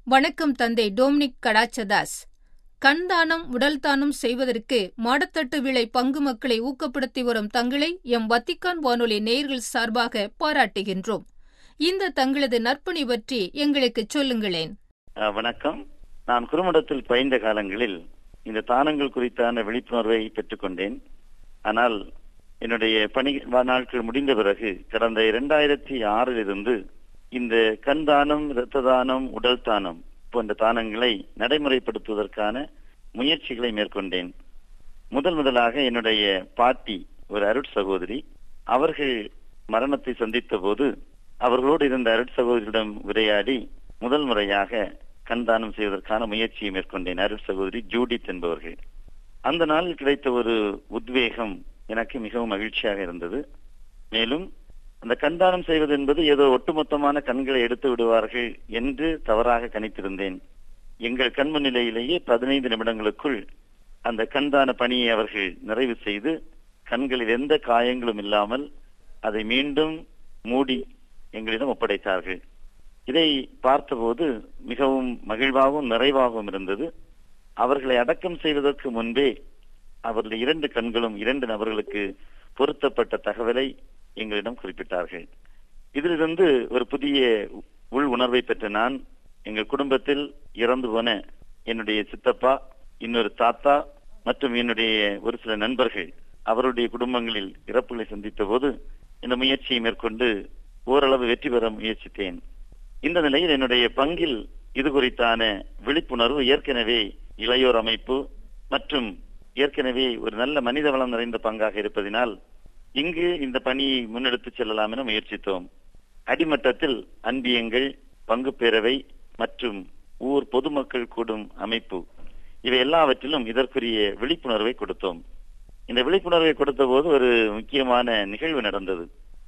வணக்கம் தந்தை டோம்னிக் கடாச்சதாஸ் கண் தானம் உடல் தானம் செய்வதற்கு மாடத்தட்டு விளை பங்கு மக்களை ஊக்கப்படுத்தி வரும் தங்களை எம் வத்திக்கான் வானொலி நேயர்கள் சார்பாக பாராட்டுகின்றோம் இந்த தங்களது நற்பணி பற்றி எங்களுக்கு சொல்லுங்களேன் அஹ், வணக்கம் நான் குறுமடத்தில் பயின்ற காலங்களில் இந்த தானங்கள் குறித்தான விழிப்புணர்வை பெற்றுக்கொண்டேன் ஆனால் என்னுடைய பணி நாட்கள் முடிந்த பிறகு கடந்த இரண்டாயிரத்தி ஆறில் இருந்து இந்த கண் தானம் இரத்த தானம் உடல் தானம் போன்ற தானங்களை நடைமுறைப்படுத்துவதற்கான முயற்சிகளை மேற்கொண்டேன் முதல் முதலாக என்னுடைய பாட்டி ஒரு அருட் சகோதரி அவர்கள் மரணத்தை சந்தித்த போது அவர்களோடு இருந்த அருட் சகோதரியிடம் உரையாடி முதல் முறையாக கண் தானம் செய்வதற்கான முயற்சியை மேற்கொண்டேன் அருட் சகோதரி ஜூடித் என்பவர்கள் அந்த நாளில் கிடைத்த ஒரு உத்வேகம் எனக்கு மிகவும் மகிழ்ச்சியாக இருந்தது மேலும் அந்த கண்தானம் செய்வது என்பது ஏதோ ஒட்டுமொத்தமான கண்களை எடுத்து விடுவார்கள் என்று தவறாக கணித்திருந்தேன் எங்கள் கண் முன்னிலையிலேயே பதினைந்து நிமிடங்களுக்குள் அந்த கண்தான பணியை அவர்கள் நிறைவு செய்து கண்களில் எந்த காயங்களும் இல்லாமல் அதை மீண்டும் மூடி எங்களிடம் ஒப்படைத்தார்கள் இதை பார்த்தபோது மிகவும் மகிழ்வாகவும் நிறைவாகவும் இருந்தது அவர்களை அடக்கம் செய்வதற்கு முன்பே அவருடைய இரண்டு கண்களும் இரண்டு நபர்களுக்கு பொருத்தப்பட்ட தகவலை எங்களிடம் குறிப்பிட்டார்கள் இதிலிருந்து ஒரு புதிய உள் உணர்வை பெற்ற நான் எங்கள் குடும்பத்தில் இறந்து போன என்னுடைய சித்தப்பா இன்னொரு தாத்தா மற்றும் என்னுடைய ஒரு சில நண்பர்கள் அவருடைய குடும்பங்களில் இறப்புகளை சந்தித்த போது இந்த முயற்சியை மேற்கொண்டு ஓரளவு வெற்றி பெற முயற்சித்தேன் இந்த நிலையில் என்னுடைய பங்கில் இது குறித்தான விழிப்புணர்வு ஏற்கனவே இளையோர் அமைப்பு மற்றும் ஏற்கனவே ஒரு நல்ல மனித வளம் நிறைந்த பங்காக இருப்பதினால் இங்கு இந்த பணியை முன்னெடுத்துச் செல்லலாம் என முயற்சித்தோம் அடிமட்டத்தில் அன்பியங்கள் பங்கு பேரவை மற்றும் ஊர் பொதுமக்கள் கூடும் அமைப்பு இவை எல்லாவற்றிலும் இதற்குரிய விழிப்புணர்வை கொடுத்தோம் இந்த விழிப்புணர்வை கொடுத்த போது ஒரு முக்கியமான நிகழ்வு நடந்தது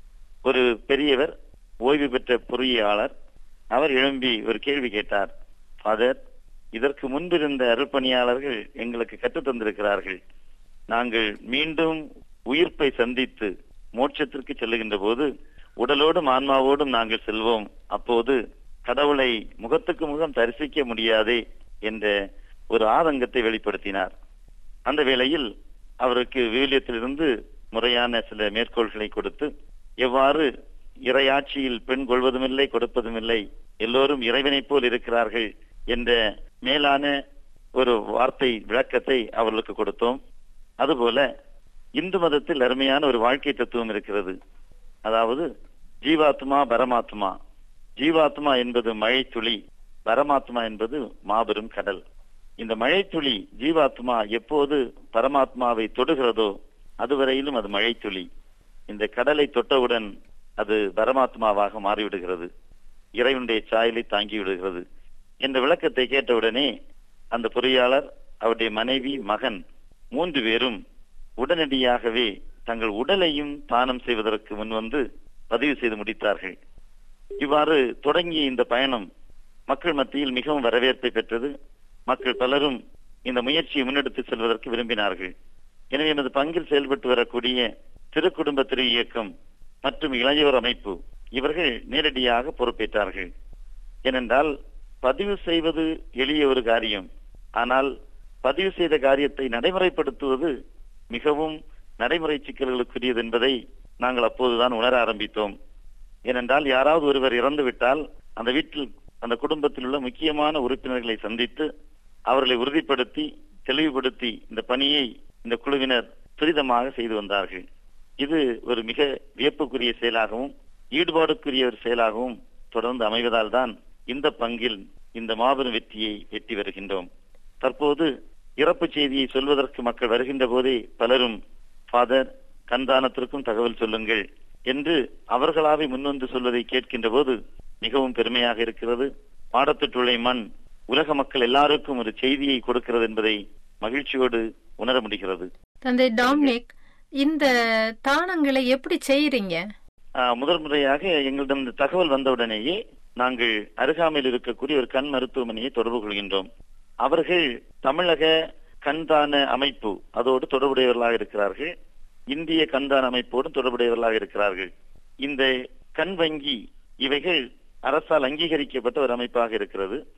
ஒரு பெரியவர் ஓய்வு பெற்ற பொறியியலாளர் அவர் எழும்பி ஒரு கேள்வி கேட்டார் ஃபாதர் இதற்கு முன்பிருந்த அருள்பணியாளர்கள் எங்களுக்கு கற்றுத் தந்திருக்கிறார்கள் நாங்கள் மீண்டும் உயிர்ப்பை சந்தித்து மோட்சத்திற்கு செல்லுகின்ற போது உடலோடும் ஆன்மாவோடும் நாங்கள் செல்வோம் அப்போது கடவுளை முகத்துக்கு முகம் தரிசிக்க முடியாதே என்ற ஒரு ஆதங்கத்தை வெளிப்படுத்தினார் அந்த வேளையில் அவருக்கு விவிலியத்திலிருந்து முறையான சில மேற்கோள்களை கொடுத்து எவ்வாறு இறையாட்சியில் பெண் கொள்வதுமில்லை கொடுப்பதுமில்லை எல்லோரும் இறைவனைப் போல் இருக்கிறார்கள் என்ற மேலான ஒரு வார்த்தை விளக்கத்தை அவர்களுக்கு கொடுத்தோம் அதுபோல இந்து மதத்தில் அருமையான ஒரு வாழ்க்கை தத்துவம் இருக்கிறது அதாவது ஜீவாத்மா பரமாத்மா ஜீவாத்மா என்பது மழைத்துளி பரமாத்மா என்பது மாபெரும் கடல் இந்த மழைத்துளி ஜீவாத்மா எப்போது பரமாத்மாவை தொடுகிறதோ அதுவரையிலும் அது மழைத்துளி இந்த கடலை தொட்டவுடன் அது பரமாத்மாவாக மாறிவிடுகிறது இறைவனுடைய சாயலை தாங்கி விடுகிறது என்ற விளக்கத்தை கேட்டவுடனே அந்த பொறியாளர் அவருடைய மனைவி மகன் மூன்று பேரும் உடனடியாகவே தங்கள் உடலையும் தானம் செய்வதற்கு முன்வந்து பதிவு செய்து முடித்தார்கள் இவ்வாறு தொடங்கிய இந்த பயணம் மக்கள் மத்தியில் மிகவும் வரவேற்பை பெற்றது மக்கள் பலரும் இந்த முயற்சியை முன்னெடுத்து செல்வதற்கு விரும்பினார்கள் எனவே எனது பங்கில் செயல்பட்டு வரக்கூடிய திருக்குடும்ப திரு இயக்கம் மற்றும் இளையோர் அமைப்பு இவர்கள் நேரடியாக பொறுப்பேற்றார்கள் ஏனென்றால் பதிவு செய்வது எளிய ஒரு காரியம் ஆனால் பதிவு செய்த காரியத்தை நடைமுறைப்படுத்துவது மிகவும் நடைமுறை சிக்கல்களுக்குரியது என்பதை நாங்கள் அப்போதுதான் உணர ஆரம்பித்தோம் ஏனென்றால் யாராவது ஒருவர் இறந்துவிட்டால் அந்த வீட்டில் அந்த குடும்பத்தில் உள்ள முக்கியமான உறுப்பினர்களை சந்தித்து அவர்களை உறுதிப்படுத்தி தெளிவுபடுத்தி இந்த பணியை இந்த குழுவினர் துரிதமாக செய்து வந்தார்கள் இது ஒரு மிக வியப்புக்குரிய செயலாகவும் ஈடுபாடுக்குரிய ஒரு செயலாகவும் தொடர்ந்து அமைவதால் தான் இந்த பங்கில் இந்த மாபெரும் வெற்றியை எட்டி வருகின்றோம் தற்போது இறப்பு செய்தியை சொல்வதற்கு மக்கள் வருகின்ற போதே பலரும் ஃபாதர் கண்தானத்திற்கும் தகவல் சொல்லுங்கள் என்று அவர்களாவே முன்வந்து சொல்வதை கேட்கின்ற போது மிகவும் பெருமையாக இருக்கிறது பாடத்திட்டுள்ள மண் உலக மக்கள் எல்லாருக்கும் ஒரு செய்தியை கொடுக்கிறது என்பதை மகிழ்ச்சியோடு உணர முடிகிறது தந்தை டாம்னிக் இந்த தானங்களை எப்படி செய்யறீங்க ஆஹ், முதல் முறையாக எங்களிடம் இந்த தகவல் வந்தவுடனேயே நாங்கள் அருகாமையில் இருக்கக்கூடிய ஒரு கண் மருத்துவமனையை தொடர்பு கொள்கின்றோம் அவர்கள் தமிழக கண்தான அமைப்பு அதோடு தொடர்புடையவர்களாக இருக்கிறார்கள் இந்திய கண்தான அமைப்போடும் தொடர்புடையவர்களாக இருக்கிறார்கள் இந்த கண் வங்கி இவைகள் அரசால் அங்கீகரிக்கப்பட்ட ஒரு அமைப்பாக இருக்கிறது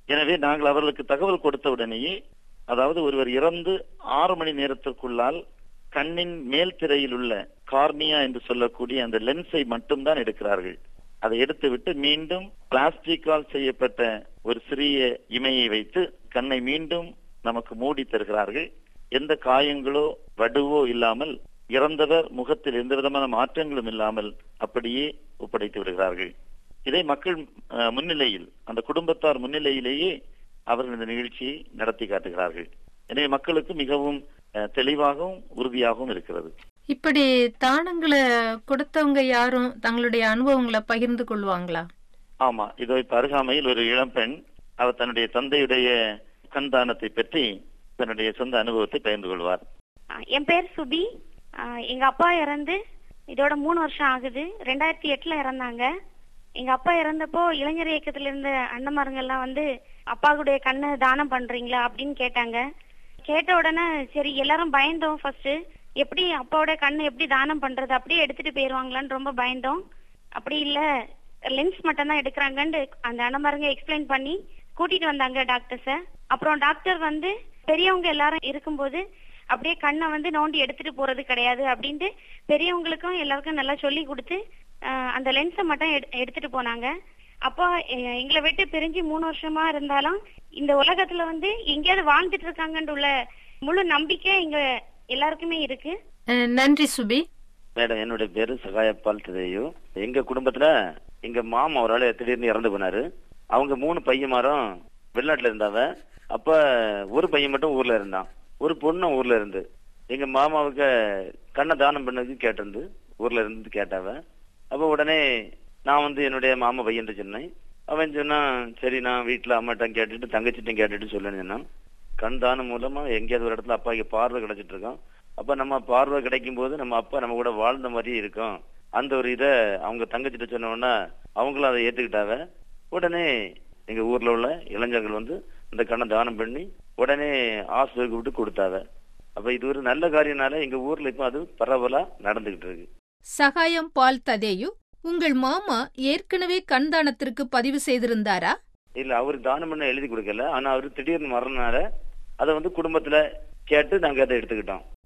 எனவே நாங்கள் அவர்களுக்கு தகவல் கொடுத்த உடனேயே அதாவது ஒருவர் இறந்து ஆறு மணி நேரத்திற்குள்ளால் கண்ணின் மேல் திரையில் உள்ள கார்னியா என்று சொல்லக்கூடிய அந்த லென்ஸை மட்டும்தான் எடுக்கிறார்கள் அதை எடுத்துவிட்டு மீண்டும் பிளாஸ்டிக்கால் செய்யப்பட்ட ஒரு சிறிய இமையை வைத்து கண்ணை மீண்டும் நமக்கு மூடி தருகிறார்கள் எந்த காயங்களோ வடுவோ இல்லாமல் இறந்தவர் முகத்தில் எந்த விதமான மாற்றங்களும் இல்லாமல் அப்படியே ஒப்படைத்து விடுகிறார்கள் இதை மக்கள் அஹ், முன்னிலையில் அந்த குடும்பத்தார் முன்னிலையிலேயே அவர்கள் இந்த நிகழ்ச்சியை நடத்தி காட்டுகிறார்கள் எனவே மக்களுக்கு மிகவும் அஹ், தெளிவாகவும் உறுதியாகவும் இருக்கிறது இப்படி தானங்களை கொடுத்தவங்க யாரும் தங்களுடைய அனுபவங்களை பகிர்ந்து கொள்வாங்களா ஆமா இதோ இப்ப அருகாமையில் ஒரு இளம்பெண் அவர் தன்னுடைய தந்தையுடைய கண் தானத்தை பற்றி தன்னுடைய சொந்த அனுபவத்தை பகிர்ந்து கொள்வார் ஆ, என் பேர் சுபி ஆ, எங்க அப்பா இறந்து இதோட மூணு வருஷம் ஆகுது ரெண்டாயிரத்தி எட்டுல இறந்தாங்க எங்க அப்பா இறந்தப்போ இளைஞர் இயக்கத்துல இருந்த அண்ணமாருங்க எல்லாம் வந்து அப்பாவுடைய கண்ணை தானம் பண்றீங்களா அப்படின்னு கேட்டாங்க கேட்ட உடனே சரி எல்லாரும் பயந்தோம் ஃபர்ஸ்ட் எப்படி அப்பாவோட கண்ணு எப்படி தானம் பண்றது அப்படியே எடுத்துட்டு போயிருவாங்களான்னு ரொம்ப பயந்தோம் அப்படி இல்ல லென்ஸ் மட்டும் தான் எடுக்கிறாங்கன்னு அந்த அண்ணமாருங்க எக்ஸ்பிளைன் பண்ணி கூட்டிட்டு வந்தாங்க டாக்டர்ஸ அப்புறம் டாக்டர் வந்து பெரியவங்க எல்லாரும் இருக்கும்போது அப்படியே கண்ணை வந்து நோண்டி எடுத்துட்டு போறது கிடையாது அப்படின்ட்டு பெரியவங்களுக்கும் எல்லாருக்கும் நல்லா சொல்லி கொடுத்து ஆஹ், அந்த லென்ஸை மட்டும் எடு- எடுத்துட்டு போனாங்க அப்போ எ- எங்களை விட்டு பிரிஞ்சு மூணு வருஷமா இருந்தாலும் இந்த உலகத்துல வந்து எங்கேயாவது வாழ்ந்துட்டு இருக்காங்கன்ற உள்ள முழு நம்பிக்கை எங்க எல்லாருக்குமே இருக்கு அஹ், நன்றி சுபி மேடம் என்னுடைய பேரு சகாயப்பால் திதையு எங்க குடும்பத்துல எங்க மாமா ஒரு ஆளு திடீர்னு இறந்து போனாரு அவங்க மூணு பையன்மாரும் வெளிநாட்டுல இருந்தாவ அப்ப ஒரு பையன் மட்டும் ஊர்ல இருந்தான் ஒரு பொண்ணும் ஊர்ல இருந்து எங்க மாமாவுக்கு கண்ணை தானம் பண்ணதுக்கு கேட்டிருந்து ஊர்ல இருந்து கேட்டாவ அப்ப உடனே நான் வந்து என்னுடைய மாமா பையன் சொன்னேன் அவன் சொன்னான் சரி நான் வீட்டுல அம்மாட்டம் கேட்டுட்டு தங்கச்சிட்டும் கேட்டுட்டு சொல்லுன்னு சொன்னான் கண் தானம் மூலமா எங்கேயாவது ஒரு இடத்துல அப்பாவுக்கு பார்வை கிடைச்சிட்டு இருக்கோம் அப்ப நம்ம பார்வை கிடைக்கும் போது நம்ம அப்பா நம்ம கூட வாழ்ந்த மாதிரியே இருக்கும் அந்த ஒரு இத அவங்க தங்கச்சிட்ட சொன்ன உடனே அவங்களும் அதை ஏத்துக்கிட்டாவ உடனே எங்க ஊர்ல உள்ள இளைஞர்கள் வந்து இந்த கண்ணை தானம் பண்ணி உடனே ஆஸ்பத்திரிக்கு விட்டு கொடுத்தாவ அப்ப இது ஒரு நல்ல காரியம்னால எங்க ஊர்ல இப்ப அது பரவலா நடந்துகிட்டு இருக்கு சகாயம் பால் ததேயு உங்கள் மாமா ஏற்கனவே கண் தானத்திற்கு பதிவு செய்திருந்தாரா இல்ல அவரு தானம் பண்ண எழுதி கொடுக்கல ஆனா அவரு திடீர்னு மரணனால அதை வந்து குடும்பத்துல கேட்டு நாங்க அதை எடுத்துக்கிட்டோம்